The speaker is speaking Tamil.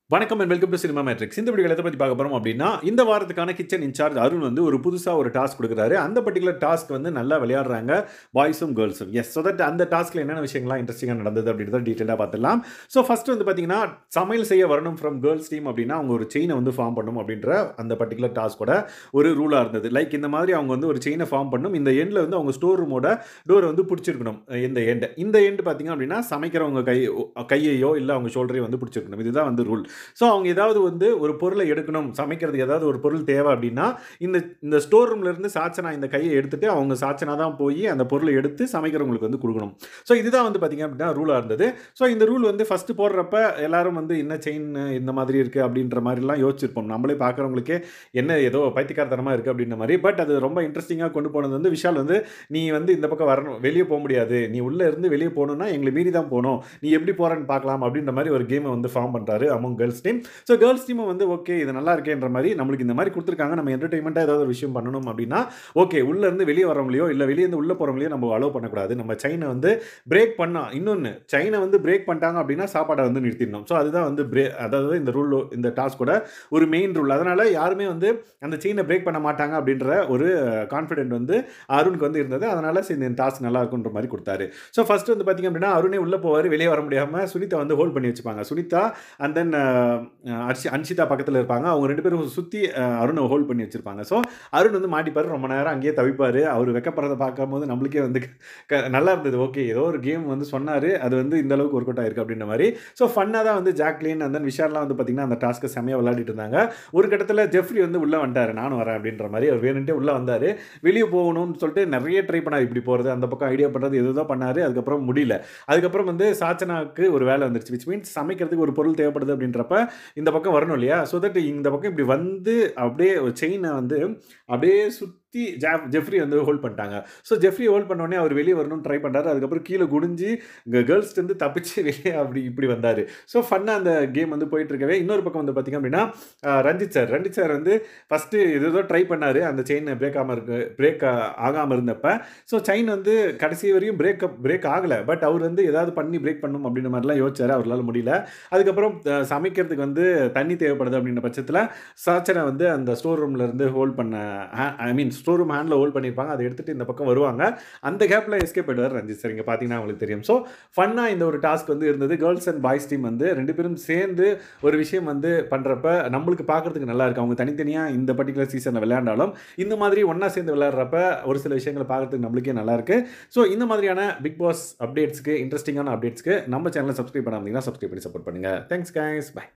வணக்கம் and welcome to cinema matrix இந்த வீடியோ எதை பற்றி பார்க்க போகிறோம் அப்படின்னா இந்த வாரத்துக்கான கிச்சன் இன்சார்ஜ் அருண் வந்து ஒரு புதுசாக ஒரு டாஸ்க் கொடுக்குறாரு அந்த பர்டிகுலர் டாஸ்க் வந்து நல்லா விளையாடுறாங்க பாய்ஸும் கேர்ள்ஸும் எஸ் ஸோ தட் அந்த டாஸ்க்கில் என்னென்ன விஷயங்கள்லாம் இன்ட்ரெஸ்டிங்காக நடந்தது அப்படின்றத டீட்டெயிலாக பார்த்துலாம் ஸோ ஃபஸ்ட்டு வந்து பார்த்தீங்கன்னா சமையல் செய்ய வரணும் ஃப்ரம் கேர்ள்ஸ் டீம் அப்படின்னா அவங்க ஒரு செயினை வந்து ஃபார்ம் பண்ணணும் அப்படின்ற அந்த பர்டிகுலர் டாஸ்கோட ஒரு ரூலாக இருந்தது லைக் இந்த மாதிரி அவங்க வந்து ஒரு செயினை ஃபார்ம் பண்ணணும் இந்த எண்டில் வந்து அவங்க ஸ்டோர் ரூமோட டோரை வந்து பிடிச்சிருக்கணும் இந்த எண்டு இந்த எண்டு பார்த்தீங்க அப்படின்னா சமைக்கிறவங்க கை கையையோ இல்லை அவங்க ஷோல்டரையோ வந்து பிடிச்சிருக்கணும் இதுதான் வந்து ரூல் ஸோ அவங்க ஏதாவது வந்து ஒரு பொருளை எடுக்கணும் சமைக்கிறதுக்கு ஏதாவது ஒரு பொருள் தேவை அப்படின்னா இந்த இந்த ஸ்டோர் ரூம்லேருந்து சாச்சனா இந்த கையை எடுத்துட்டு அவங்க சாச்சனா தான் போய் அந்த பொருளை எடுத்து சமைக்கிறவங்களுக்கு வந்து கொடுக்கணும் ஸோ இதுதான் வந்து பார்த்திங்க அப்படின்னா ரூலாக இருந்தது ஸோ இந்த ரூல் வந்து ஃபஸ்ட்டு போடுறப்ப எல்லாரும் வந்து என்ன செயின் இந்த மாதிரி இருக்குது அப்படின்ற மாதிரிலாம் யோசிச்சிருப்போம் நம்மளே பார்க்குறவங்களுக்கே என்ன ஏதோ பைத்தியக்காரத்தனமாக இருக்குது அப்படின்ற மாதிரி பட் அது ரொம்ப இன்ட்ரெஸ்டிங்காக கொண்டு போனது வந்து விஷால் வந்து நீ வந்து இந்த பக்கம் வரணும் வெளியே போக முடியாது நீ உள்ளே இருந்து வெளியே போகணுன்னா எங்களை மீறி தான் போகணும் நீ எப்படி போகிறேன்னு பார்க்கலாம் அப்படின்ற மாதிரி ஒரு கேமை வந்து ஃபார்ம் பண்ணுறாரு among girls team so girls டீமும் வந்து ஓகே இது நல்லா இருக்கேன்ற மாதிரி நம்மளுக்கு இந்த மாதிரி கொடுத்துருக்காங்க நம்ம என்டர்டைன்மெண்ட்டாக ஏதாவது ஒரு விஷயம் பண்ணணும் அப்படின்னா ஓகே உள்ளேருந்து வெளியே வரவங்களையோ இல்லை வெளியேருந்து உள்ளே போகிறவங்களையோ நம்ம அலோவ் பண்ணக்கூடாது நம்ம சைனை வந்து பிரேக் பண்ணால் இன்னொன்று சைனை வந்து பிரேக் பண்ணிட்டாங்க அப்படின்னா சாப்பாடை வந்து நிறுத்திடணும் ஸோ அதுதான் வந்து பிரே அதாவது இந்த ரூல் இந்த டாஸ்கோட ஒரு மெயின் ரூல் அதனால் யாருமே வந்து அந்த செயினை பிரேக் பண்ண மாட்டாங்க அப்படின்ற ஒரு கான்ஃபிடென்ட் வந்து அருணுக்கு வந்து இருந்தது அதனால் சரி இந்த டாஸ்க் நல்லா இருக்குன்ற மாதிரி கொடுத்தாரு ஸோ ஃபஸ்ட்டு வந்து பார்த்திங்க அப்படின்னா அருணே உள்ளே போவார் வெளியே வர முடியாமல் சுனிதா வந்து ஹோல்ட் பண்ணி வச்சுப்பாங்க சுனிதா அண்ட் தென் அர்ஷி அன்ஷிதா பக்கத்தில் இருப்பாங்க அவங்க ரெண்டு பேரும் சுற்றி அருணை ஹோல்ட் பண்ணி வச்சுருப்பாங்க ஸோ அருண் வந்து மாட்டிப்பார் ரொம்ப நேரம் அங்கேயே தவிப்பார் அவர் வெக்கப்படுறதை பார்க்கும்போது நம்மளுக்கே வந்து க நல்லா இருந்தது ஓகே ஏதோ ஒரு கேம் வந்து சொன்னார் அது வந்து இந்த அளவுக்கு ஒர்க் அவுட் ஆயிருக்கு அப்படின்ற மாதிரி ஸோ ஃபன்னாக தான் வந்து ஜாக்லின் அந்த விஷால்லாம் வந்து பார்த்திங்கன்னா அந்த டாஸ்க்கை செம்மையாக விளையாடிட்டு இருந்தாங்க ஒரு கட்டத்தில் ஜெஃப்ரி வந்து உள்ளே வந்துட்டார் நானும் வரேன் அப்படின்ற மாதிரி அவர் வேணுன்ட்டே உள்ளே வந்தார் வெளியே போகணும்னு சொல்லிட்டு நிறைய ட்ரை பண்ணார் இப்படி போகிறது அந்த பக்கம் ஐடியா பண்ணுறது எது தான் பண்ணார் அதுக்கப்புறம் முடியல அதுக்கப்புறம் வந்து சாச்சனாவுக்கு ஒரு வேலை வந்துருச்சு விச் மீன்ஸ் சமைக்கிறதுக்கு ஒரு பொருள் தேவைப்படுது அப்படின்றப்ப இந்த பக்கம் வரணும் இல்லையா ஸோ தட் இந்த பக்கம் இப்படி வந்து அப்படியே செயினை வந்து அப்படியே சுற்றி ஜாப் ஜெஃப்ரி வந்து ஹோல்ட் பண்ணிட்டாங்க ஸோ ஜெஃப்ரி ஹோல்ட் பண்ணோடனே அவர் வெளியே வரணும்னு ட்ரை பண்ணுறாரு அதுக்கப்புறம் கீழே குடிஞ்சு இங்கே கேர்ள்ஸ்லேருந்து தப்பிச்சு வெளியே அப்படி இப்படி வந்தார் ஸோ ஃபன்னாக அந்த கேம் வந்து போயிட்டு இருக்கவே இன்னொரு பக்கம் வந்து பார்த்திங்க அப்படின்னா ரஞ்சித் சார் ரஞ்சித் சார் வந்து ஃபஸ்ட்டு இது ஏதோ ட்ரை பண்ணார் அந்த செயின் பிரேக் ஆகாமல் இருக்கு பிரேக் ஆகாமல் இருந்தப்ப ஸோ செயின் வந்து கடைசி வரையும் பிரேக் பிரேக் ஆகலை பட் அவர் வந்து ஏதாவது பண்ணி பிரேக் பண்ணணும் அப்படின்ற மாதிரிலாம் யோசிச்சார் அவரால் முடியல அதுக்கப்புறம் சமைக்கிறதுக்கு வந்து தண்ணி தேவைப்படுது அப்படின்ற பட்சத்தில் சாச்சனை வந்து அந்த ஸ்டோர் ரூமில் இருந்து ஹோல்ட் பண்ண I mean store room handle hold பண்ணியிருப்பாங்க அதை எடுத்துகிட்டு இந்த பக்கம் வருவாங்க அந்த கேப்பில் எஸ்கேப் ஆயிடுவார் ரஞ்சித் சார் இங்கே பார்த்தீங்கன்னா உங்களுக்கு தெரியும் ஸோ ஃபன்னாக இந்த ஒரு டாஸ்க் வந்து இருந்தது கேர்ள்ஸ் அண்ட் பாய்ஸ் டீம் வந்து ரெண்டு பேரும் சேர்ந்து ஒரு விஷயம் வந்து பண்ணுறப்ப நம்மளுக்கு பார்க்குறதுக்கு நல்லா இருக்குது அவங்க தனித்தனியாக இந்த பர்டிகுலர் சீசனில் விளையாண்டாலும் இந்த மாதிரி ஒன்றா சேர்ந்து விளையாடுறப்ப ஒரு சில விஷயங்களை பார்க்குறதுக்கு நம்மளுக்கே நல்லா இருக்குது ஸோ இந்த மாதிரியான பிக் பாஸ் அப்டேட்ஸ்க்கு இன்ட்ரெஸ்டிங்கான அப்டேட்ஸ்க்கு நம்ம சேனலை சப்ஸ்கிரைப் பண்ணாமல் சப்ஸ்கிரைப் பண்ணி சப்போர்ட் பண்ணுங்கள் தேங்க்ஸ் கைஸ் பை